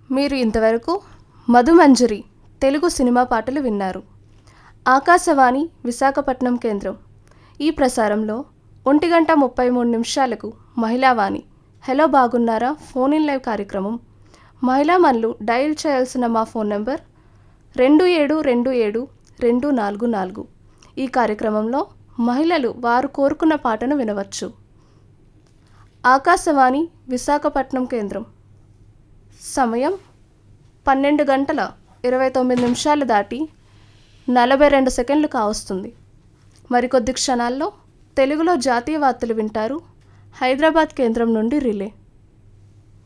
మీరు ఇంతవరకు మధుమంజరి తెలుగు సినిమా పాటలు విన్నారు ఆకాశవాణి విశాఖపట్నం కేంద్రం ఈ ప్రసారంలో ఒంటి గంట ముప్పై మూడు నిమిషాలకు మహిళావాణి హలో బాగున్నారా ఫోన్ ఇన్ లైవ్ కార్యక్రమం మహిళా మనులు డయల్ చేయాల్సిన మా ఫోన్ నెంబర్ రెండు ఏడు రెండు ఏడు రెండు నాలుగు నాలుగు ఈ కార్యక్రమంలో మహిళలు వారు కోరుకున్న పాటను వినవచ్చు ఆకాశవాణి విశాఖపట్నం కేంద్రం సమయం పన్నెండు గంటల ఇరవై తొమ్మిది నిమిషాలు దాటి నలభై రెండు సెకండ్లు కావస్తుంది మరికొద్ది క్షణాల్లో తెలుగులో జాతీయ వార్తలు వింటారు హైదరాబాద్ కేంద్రం నుండి రిలే